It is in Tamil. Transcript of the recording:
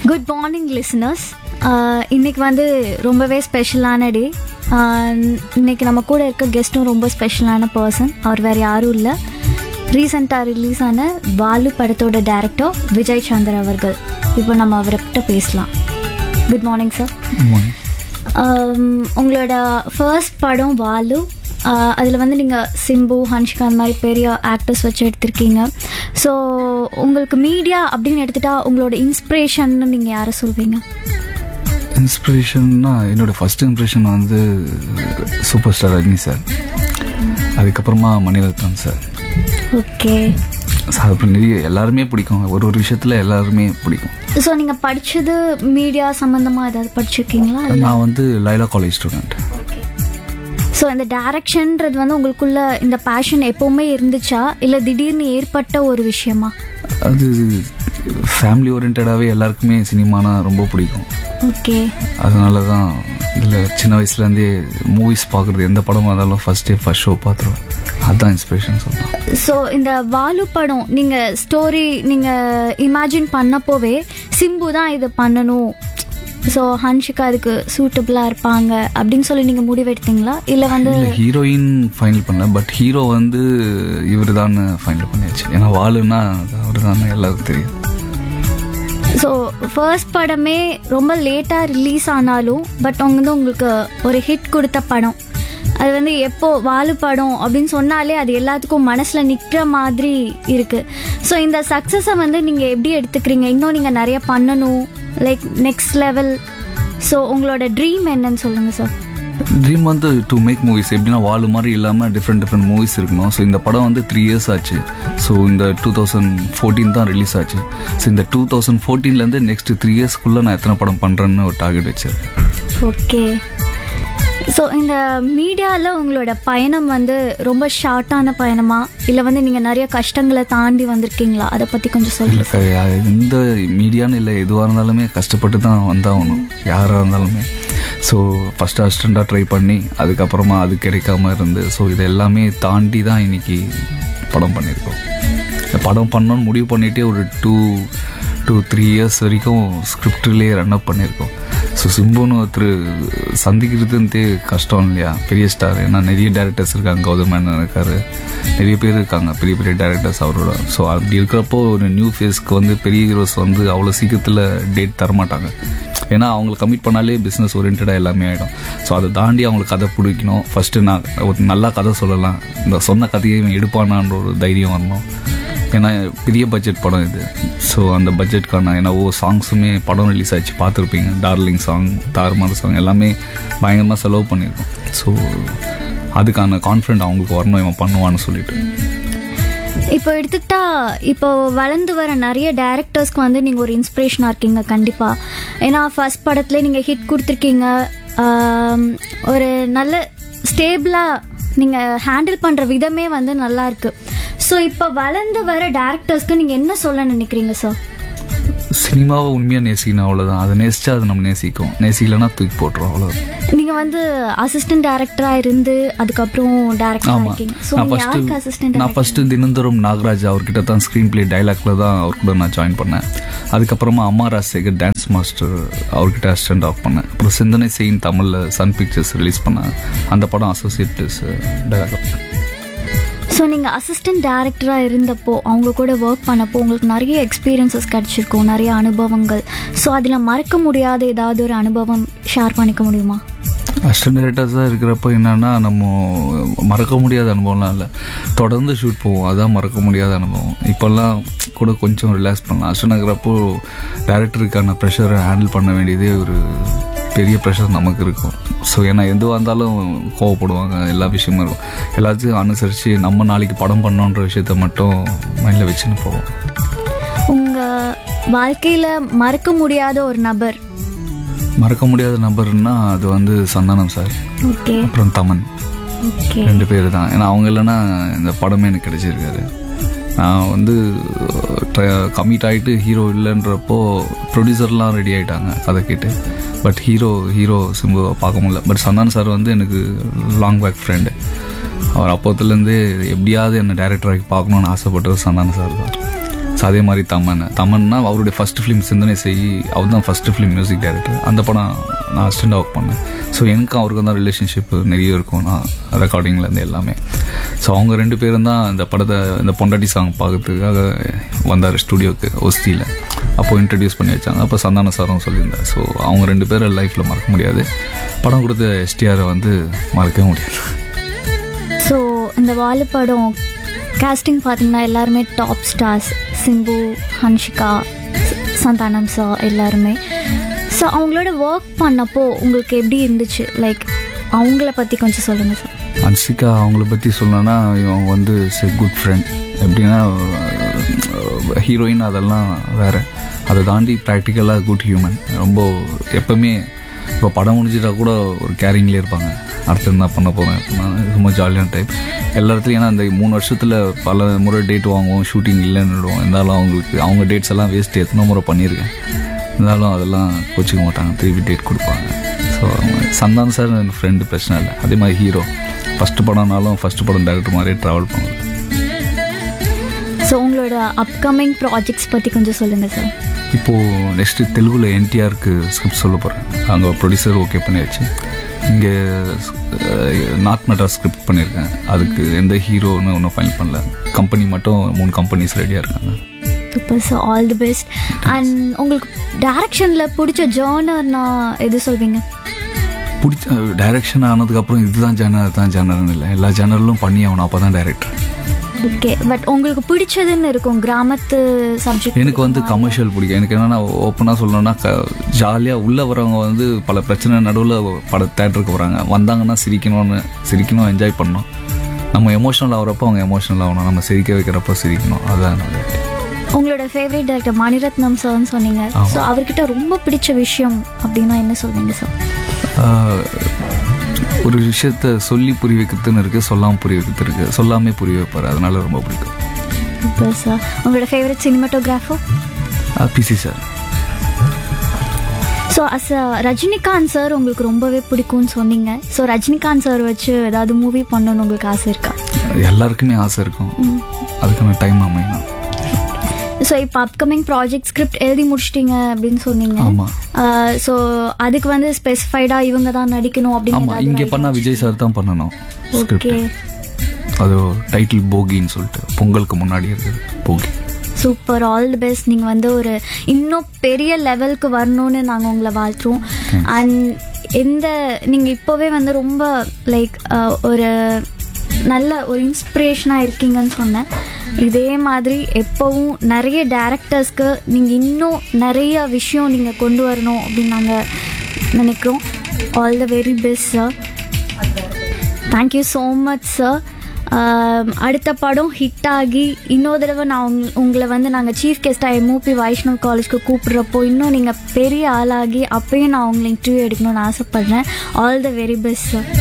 குட் மார்னிங் லிசனர்ஸ் இன்னைக்கு வந்து ரொம்பவே ஸ்பெஷலான டே இன்னைக்கு நம்ம கூட இருக்க கெஸ்ட்டும் ரொம்ப ஸ்பெஷலான பர்சன் அவர் வேறு யாரும் இல்லை ரீசெண்டாக ரிலீஸ் ஆன பாலு படத்தோட டைரக்டர் விஜய் சந்தர் அவர்கள் இப்போ நம்ம அவர்கிட்ட பேசலாம் குட் மார்னிங் சார் உங்களோட ஃபர்ஸ்ட் படம் பாலு அதில் வந்து நீங்கள் சிம்பு ஹன்ஷிகா அந்த மாதிரி பெரிய ஆக்டர்ஸ் வச்சு எடுத்திருக்கீங்க ஸோ உங்களுக்கு மீடியா அப்படின்னு எடுத்துட்டா உங்களோட இன்ஸ்பிரேஷன் நீங்கள் யாரை சொல்வீங்க இன்ஸ்பிரேஷன்னா என்னோட ஃபர்ஸ்ட் இம்ப்ரெஷன் வந்து சூப்பர் ஸ்டார் ரஜினி சார் அதுக்கப்புறமா மணிரத்னம் சார் ஓகே சார் அப்புறம் நிறைய எல்லாருமே பிடிக்கும் ஒரு ஒரு விஷயத்தில் எல்லாருமே பிடிக்கும் ஸோ நீங்கள் படித்தது மீடியா சம்மந்தமாக ஏதாவது படிச்சிருக்கீங்களா நான் வந்து லைலா காலேஜ் ஸ்டூடெண்ட் ஸோ இந்த டைரக்ஷன்ன்றது வந்து உங்களுக்குள்ள இந்த பேஷன் எப்போவுமே இருந்துச்சா இல்லை திடீர்னு ஏற்பட்ட ஒரு விஷயமா அது ஃபேமிலி ஓரியன்டாகவே எல்லாருக்குமே சினிமானா ரொம்ப பிடிக்கும் ஓகே அதனால தான் இல்லை சின்ன வயசுலேருந்தே மூவிஸ் பார்க்குறது எந்த படமாக இருந்தாலும் ஃபர்ஸ்ட் டே ஃபர்ஸ்ட் ஷோ பார்த்துருவேன் அதுதான் இன்ஸ்பிரேஷன் சொல்லலாம் ஸோ இந்த வாலு படம் நீங்கள் ஸ்டோரி நீங்கள் இமேஜின் பண்ணப்போவே சிம்பு தான் இது பண்ணணும் ஸோ ஹன்ஷிகா அதுக்கு சூட்டபிளாக இருப்பாங்க அப்படின்னு சொல்லி நீங்கள் முடிவெடுத்தீங்களா இல்லை வந்து இல்லை ஹீரோயின் ஃபைனல் பண்ணல பட் ஹீரோ வந்து இவர் தான் ஃபைனல் பண்ணியாச்சு ஏன்னா வாளுன்னா அவர் தான் எல்லாருக்கும் தெரியும் ஸோ ஃபர்ஸ்ட் படமே ரொம்ப லேட்டாக ரிலீஸ் ஆனாலும் பட் அவங்க வந்து உங்களுக்கு ஒரு ஹிட் கொடுத்த படம் அது வந்து எப்போ வாலு படம் அப்படின்னு சொன்னாலே அது எல்லாத்துக்கும் மனசில் நிற்கிற மாதிரி இருக்குது ஸோ இந்த சக்ஸஸை வந்து நீங்கள் எப்படி எடுத்துக்கிறீங்க இன்னும் நீங்கள் நிறைய பண்ணணும் லைக் நெக்ஸ்ட் லெவல் ஸோ உங்களோட ட்ரீம் என்னன்னு சொல்லுங்கள் சார் ட்ரீம் வந்து டு மேக் மூவிஸ் எப்படின்னா வால் மாதிரி இல்லாமல் டிஃப்ரெண்ட் டிஃப்ரெண்ட் மூவிஸ் இருக்கணும் ஸோ இந்த படம் வந்து த்ரீ இயர்ஸ் ஆச்சு ஸோ இந்த டூ தௌசண்ட் ஃபோர்டீன் தான் ரிலீஸ் ஆச்சு ஸோ இந்த டூ தௌசண்ட் ஃபோர்டீன்லேருந்து நெக்ஸ்ட் த்ரீ இயர்ஸ்க்குள்ளே நான் எத்தனை படம் பண்ணுறேன்னு ஒரு டார்கெட் வச்சிருக்கேன் ஓகே ஸோ இந்த மீடியாவில் உங்களோட பயணம் வந்து ரொம்ப ஷார்ட்டான பயணமா இல்லை வந்து நீங்கள் நிறைய கஷ்டங்களை தாண்டி வந்திருக்கீங்களா அதை பற்றி கொஞ்சம் சொல்லுங்கள் இல்லை க- அது எந்த மீடியான்னு இல்லை எதுவாக இருந்தாலுமே கஷ்டப்பட்டு தான் வந்தாகணும் யாராக இருந்தாலுமே ஸோ ஃபஸ்ட்டு அசிஸ்டண்ட்டாக ட்ரை பண்ணி அதுக்கப்புறமா அது கிடைக்காம இருந்து ஸோ இது எல்லாமே தாண்டி தான் இன்னைக்கு படம் பண்ணியிருக்கோம் இந்த படம் பண்ணணும்னு முடிவு பண்ணிகிட்டே ஒரு டூ டூ த்ரீ இயர்ஸ் வரைக்கும் ஸ்கிரிப்ட்லேயே ரன் அப் பண்ணியிருக்கோம் ஸோ சிம்புன்னு ஒருத்தர் சந்திக்கிறதுன்ட்டே கஷ்டம் இல்லையா பெரிய ஸ்டார் ஏன்னா நிறைய டேரக்டர்ஸ் இருக்காங்க கௌதம் மேனன் இருக்காரு நிறைய பேர் இருக்காங்க பெரிய பெரிய டேரக்டர்ஸ் அவரோட ஸோ அப்படி இருக்கிறப்போ ஒரு நியூ ஃபேஸ்க்கு வந்து பெரிய ஹீரோஸ் வந்து அவ்வளோ சீக்கிரத்தில் டேட் தரமாட்டாங்க ஏன்னா அவங்களுக்கு கமிட் பண்ணாலே பிஸ்னஸ் ஓரியன்டாக எல்லாமே ஆகிடும் ஸோ அதை தாண்டி அவங்களுக்கு கதை பிடிக்கணும் ஃபஸ்ட்டு நான் ஒரு நல்லா கதை சொல்லலாம் இந்த சொன்ன கதையை இவன் எடுப்பானான்ற ஒரு தைரியம் வரணும் ஏன்னா பெரிய பட்ஜெட் படம் இது ஸோ அந்த பட்ஜெட்கான ஏன்னா ஒவ்வொரு சாங்ஸுமே படம் ரிலீஸ் ஆச்சு பார்த்துருப்பீங்க டார்லிங் சாங் தாறுமாறு சாங் எல்லாமே பயங்கரமாக செலவு பண்ணியிருக்கோம் ஸோ அதுக்கான கான்ஃபிடென்ட் அவங்களுக்கு வரணும் இவன் பண்ணுவான்னு சொல்லிட்டு இப்போ எடுத்துக்கிட்டா இப்போ வளர்ந்து வர நிறைய டேரக்டர்ஸ்க்கு வந்து நீங்கள் ஒரு இன்ஸ்பிரேஷனாக இருக்கீங்க கண்டிப்பாக ஏன்னா ஃபர்ஸ்ட் படத்துலேயே நீங்கள் ஹிட் கொடுத்துருக்கீங்க ஆம், ஒரு நல்ல ஸ்டேபிளாக நீங்கள் ஹேண்டில் பண்ணுற விதமே வந்து நல்லா இருக்கு ஸோ இப்போ வளர்ந்து வர டேரக்டர்ஸ்க்கு நீங்கள் என்ன சொல்ல நினைக்கிறீங்க சார் சினிமாவை உண்மையாக நேசிக்கணும் அவ்வளோதான் அதை நேசிச்சா அதை நம்ம நேசிக்கும் நேசிக்கலைன்னா தூக்கி போட்டுரும் அவ்வளோதான் நீங்கள் வந்து அசிஸ்டன்ட் டேரக்டராக இருந்து அதுக்கப்புறம் டேரக்டராக ஆமா இருக்கீங்க ஸோ நான் நீங்கள் யாருக்கு ஃபர்ஸ்ட் அசிஸ்டன்ட் நான் ஃபர்ஸ்ட் தினந்தோறும் நாகராஜ் அவர்கிட்ட தான் ஸ்க்ரீன் பிளே டைலாக்ல தான் அவர் கூட நான் ஜாயின் பண்ணேன் அதுக்கப்புறமா அம்மா ராஜசேகர் டான்ஸ் மாஸ்டர் அவர்கிட்ட அசிஸ்டன்ட் ஆஃப் பண்ணேன் அப்புறம் சிந்தனை செய்யின் தமிழில் சன் பிக்சர்ஸ் ரிலீஸ் பண்ணேன் அந்த படம் அசோசியேட் டைலாக் ஸோ நீங்கள் அசிஸ்டன்ட் டேரக்டராக இருந்தப்போ அவங்க கூட ஒர்க் பண்ணப்போ உங்களுக்கு நிறைய எக்ஸ்பீரியன்சஸ் கிடச்சிருக்கும் நிறைய அனுபவங்கள் ஸோ அதில் மறக்க முடியாத ஏதாவது ஒரு அனுபவம் ஷேர் பண்ணிக்க முடியுமா அசிஸ்டன்ட் டேரக்டர்ஸாக இருக்கிறப்போ என்னன்னா நம்ம மறக்க முடியாத அனுபவம்லாம் இல்லை தொடர்ந்து ஷூட் போவோம் அதான் மறக்க முடியாத அனுபவம் இப்போல்லாம் கூட கொஞ்சம் ரிலாக்ஸ் பண்ணலாம் அசிஸ்டன்ட் இருக்கிறப்போ டேரக்டருக்கான ப்ரெஷரை ஹேண்டில் பண்ண வேண்டியதே ஒரு பெரிய ப்ரெஷர் நமக்கு இருக்கும் ஸோ ஏன்னா எதுவாக இருந்தாலும் கோவப்படுவாங்க எல்லா விஷயமும் இருக்கும் எல்லாத்தையும் அனுசரித்து நம்ம நாளைக்கு படம் பண்ணோன்ற விஷயத்த மட்டும் மைண்டில் வச்சுன்னு போவோம் உங்கள் வாழ்க்கையில் மறக்க முடியாத ஒரு நபர் மறக்க முடியாத நபர்னா அது வந்து சந்தானம் சார் ஓகே அப்புறம் தமன் ஓகே ரெண்டு பேர் தான் ஏன்னா அவங்க இல்லைன்னா இந்த படமே எனக்கு கிடைச்சிருக்காரு நான் வந்து கமிட் ஆகிட்டு ஹீரோ இல்லைன்றப்போ ப்ரொடியூசர்லாம் ரெடி ஆகிட்டாங்க கதை கேட்டு பட் ஹீரோ ஹீரோ சிம்புவை பார்க்க முடியல பட் சந்தானம் சார் வந்து எனக்கு லாங் பேக் ஃப்ரெண்டு அவர் அப்போத்துலேருந்தே எப்படியாவது என்னை டேரக்டராகி பார்க்கணுன்னு ஆசைப்பட்டது சந்தானம் சார் தான் ஸோ அதே மாதிரி தமன் தமன்னா அவருடைய ஃபர்ஸ்ட் ஃபிலிம் சிந்தனை செய் அவர் தான் ஃபர்ஸ்ட் ஃபிலிம் மியூசிக் டைரக்டர் அந்த படம் நான் அசிஸ்டண்டாக ஒர்க் பண்ணேன் ஸோ எனக்கும் அவருக்கும் தான் ரிலேஷன்ஷிப் நிறைய இருக்கும் நான் ரெக்கார்டிங்லேருந்து எல்லாமே ஸோ அவங்க ரெண்டு பேரும் தான் இந்த படத்தை இந்த பொண்டாட்டி சாங் பார்க்கறதுக்காக வந்தார் ஸ்டுடியோக்கு ஒஸ்தியில் அப்போ இன்ட்ரடியூஸ் பண்ணி வச்சாங்க அப்போ சந்தான சாரும் சொல்லியிருந்தார் ஸோ அவங்க ரெண்டு பேரும் லைஃப்பில் மறக்க முடியாது படம் கொடுத்த எஸ்டிஆரை வந்து மறக்கவே முடியாது ஸோ இந்த வாலு படம் காஸ்டிங் பார்த்தீங்கன்னா எல்லாருமே top stars Simbu Hansika Santhanam sir எல்லாருமே ஸோ அவங்களோட ஒர்க் பண்ணப்போ உங்களுக்கு எப்படி இருந்துச்சு லைக் அவங்கள பற்றி கொஞ்சம் சொல்லுங்கள் சார் அன்சிகா அவங்கள பற்றி சொல்லணும்னா அவங்க வந்து குட் ஃப்ரெண்ட் எப்படின்னா ஹீரோயின் அதெல்லாம் வேற அதை தாண்டி ப்ராக்டிக்கலாக குட் ஹியூமன் ரொம்ப எப்பவுமே இப்போ படம் முடிஞ்சிட்டா கூட ஒரு கேரிங்லேயே இருப்பாங்க அடுத்து என்ன பண்ண போகிறேன் ரொம்ப ஜாலியான டைப் எல்லா இடத்துலையும் ஏன்னா அந்த மூணு வருஷத்தில் பல முறை டேட் வாங்குவோம் ஷூட்டிங் இல்லைன்னு விடுவோம் இருந்தாலும் அவங்களுக்கு அவங்க டேட்ஸ் எல்லாம் வேஸ்ட் எத்தனை முறை பண்ணியிருக்கேன் இருந்தாலும் அதெல்லாம் கோச்சிக்க மாட்டாங்க திருப்பி டேட் கொடுப்பாங்க ஸோ சந்தானம் சார் என் ஃப்ரெண்டு பிரச்சனை இல்லை அதே மாதிரி ஹீரோ ஃபஸ்ட்டு படம்னாலும் ஃபஸ்ட்டு படம் டேரக்டர் மாதிரியே ட்ராவல் பண்ணுவோம் ஸோ உங்களோட அப்கமிங் ப்ராஜெக்ட்ஸ் பற்றி கொஞ்சம் சொல்லுங்கள் சார் இப்போது நெக்ஸ்ட்டு தெலுங்குல என்டிஆருக்கு ஸ்கிரிப்ட் சொல்ல போகிறேன் அங்கே ப்ரொடியூசர் ஓகே பண்ணியாச்சு இங்கே நார்த் மெட்ராஸ் ஸ்கிரிப்ட் பண்ணியிருக்கேன் அதுக்கு எந்த ஹீரோன்னு ஒன்றும் ஃபைனல் பண்ணல கம்பெனி மட்டும் மூணு கம்பெனிஸ் ரெடியாக இருக்காங்க super sir all the best and உங்களுக்கு டேரக்ஷனில் பிடிச்ச ஜேர்னர்னா எது சொல்வீங்க பிடிச்ச டைரக்ஷன் ஆனதுக்கப்புறம் இதுதான் ஜேனர் அதுதான் ஜேனர்னு இல்லை எல்லா ஜேனர்லும் பண்ணி ஆகணும் அப்போ தான் டைரக்டர் ஓகே பட் உங்களுக்கு பிடிச்சதுன்னு இருக்கும் கிராமத்து சப்ஜெக்ட் எனக்கு வந்து கமர்ஷியல் பிடிக்கும் எனக்கு என்னன்னா ஓப்பனாக சொல்லணும்னா க ஜாலியாக உள்ளே வரவங்க வந்து பல பிரச்சனை நடுவில் பட தேட்டருக்கு வராங்க வந்தாங்கன்னா சிரிக்கணும்னு சிரிக்கணும் என்ஜாய் பண்ணணும் நம்ம எமோஷனல் ஆகிறப்போ அவங்க எமோஷனல் ஆகணும் நம்ம சிரிக்க வைக்கிறப்போ சிரிக்கணும் அதுதான் நல்லது உங்களோட ஃபேவரட் டேரக்டர் மணிரத்னம் சார்னு சொன்னீங்க ஸோ அவர்கிட்ட ரொம்ப பிடிச்ச விஷயம் அப்படின்னா என்ன சொல்வீங்க சார் ஆஹ், ஒரு விஷயத்த சொல்லி புரிய வைக்கிறதுன்னு இருக்குது சொல்லாமல் புரிய வைக்கிறது இருக்குது சொல்லாமே புரிய வைப்பார் அதனால ரொம்ப பிடிக்கும் சூப்பர் சார் உங்களோட favourite cinematographer PC sir so as Rajinikanth sir உங்களுக்கு ரொம்பவே பிடிக்கும்னு சொன்னீங்க ஸோ ரஜினிகாந்த் சார் வச்சு ஏதாவது மூவி பண்ணணும்னு உங்களுக்கு ஆசை இருக்கா எல்லாருக்குமே ஆசை இருக்கும் அதுக்கான டைம் அமையணும் ஸோ இப்போ அப்கமிங் ப்ராஜெக்ட் ஸ்கிரிப்ட் எழுதி முடிச்சிட்டீங்க அப்படின்னு சொன்னீங்க ஆமாம் ஸோ அதுக்கு வந்து ஸ்பெசிஃபைடாக இவங்க தான் நடிக்கணும் அப்படின்னு ஆமாம் இங்கே பண்ணால் விஜய் சார் தான் பண்ணணும் ஸ்கிரிப்ட் ஓகே அது டைட்டில் போகின்னு சொல்லிட்டு பொங்கலுக்கு முன்னாடி இருக்குது போகி சூப்பர் ஆல் தி பெஸ்ட் நீங்கள் வந்து ஒரு இன்னும் பெரிய லெவலுக்கு வரணும்னு நாங்கள் உங்களை வாழ்த்துறோம் அண்ட் எந்த நீங்கள் இப்போவே வந்து ரொம்ப லைக் ஒரு நல்ல ஒரு இன்ஸ்பிரேஷனாக இருக்கீங்கன்னு சொன்னேன் இதே மாதிரி எப்போவும் நிறைய டேரக்டர்ஸ்க்கு நீங்கள் இன்னும் நிறைய விஷயம் நீங்கள் கொண்டு வரணும் அப்படின்னு நாங்கள் நினைக்கிறோம் all the very best sir thank you so much sir அடுத்த படம் ஹிட் ஆகி இன்னொரு தடவை நான் உங்க- உங்களை வந்து நாங்கள் சீஃப் கெஸ்டாக எம்ஓபி வைஷ்ணவ் காலேஜ்க்கு கூப்பிட்றப்போ இன்னும் நீங்கள் பெரிய ஆளாகி அப்பயும் நான் உங்களை இன்டர்வியூ எடுக்கணும்னு ஆசைப்பட்றேன் all the very best sir